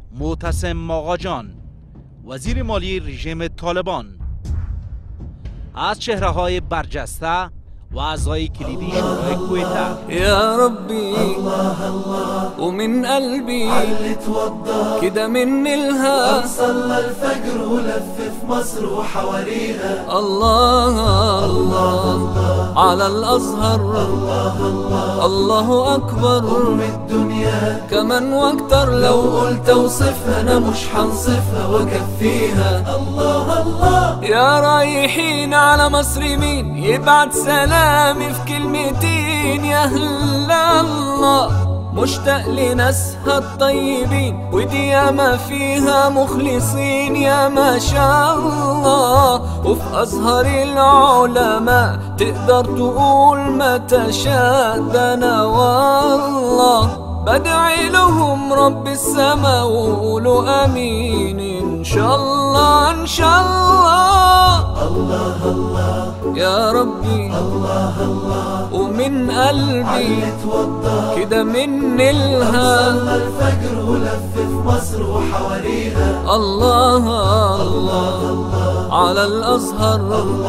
معتصم ماغاجان وزیر مالی رژیم طالبان از چهره های برجسته و اعضای کلیدی شورای کویتا يا ربي ومن قلبي كده من الها صلى الفجر ولف في مصر وحواريها الله الله على الأزهر الله أكبر أم الدنيا كمان واكتر لو لو قلت اوصفها انا مش هنصفها واكفيها الله الله يا رايحين على مصر مين يبعت سلامي في كلمتين يا أهل الله مشتاق لناسها الطيبين ودي ياما فيها مخلصين يا ما شاء الله وفي أزهر العلماء تقدر تقول ما تشاء ده أنا والله بدعي لهم رب السما وقولوا امين ان شاء الله ان شاء الله الله الله يا ربي الله الله ومن قلبي اتوضى كده من الها صلى الفجر ولف في مصر وحواريها الله الله على الازهر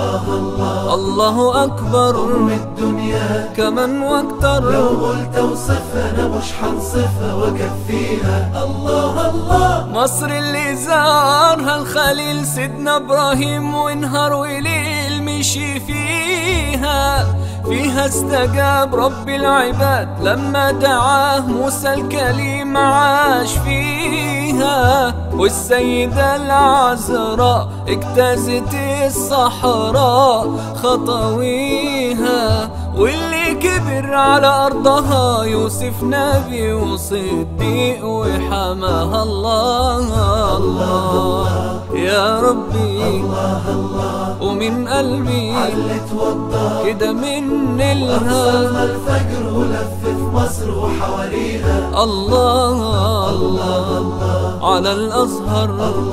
الله اكبر ام الدنيا كمان واكتر لو قلت اوصفها انا مش هنصفها واكفيها الله الله مصر اللي زارها الخليل سيدنا ابراهيم ونهار وليل مشي فيها فيها استجاب رب العباد لما دعاه موسى الكليم عاش فيها والسيدة العذراء اجتازت الصحراء خطويها واللي كبر على أرضها يوسف نبي وصديق وحماها الله الله يا ربي ومن قلبي اتوضى كده من صلى الها الفجر ولف في مصر وحواريها الله الله على الأزهر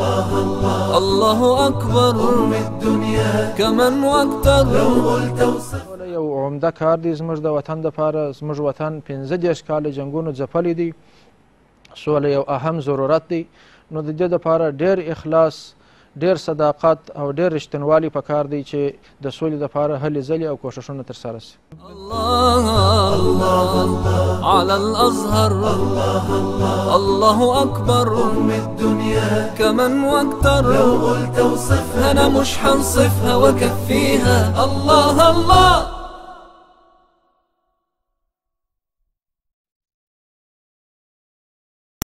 الله أكبر ام الدنيا كمان واكتر لو قلت اوصفها سوله یو عمده کار دی زموږ د وطن دپاره زموږ وطن پنځه دېرش کاله جنګونو ځپلی دی سوله یو اهم ضرورت دی نو د دې دپاره ډېر اخلاص ډېر صداقت او ډېر رښتینوالي پکار دی چې د سولې دپاره هلې ځلې او کوښښونه ترسره سي الله الله على الأزهر الله أكبر ام الدنيا كمان واكتر لو قلت اوصفها أنا مش حنصفها وأكفيها الله الله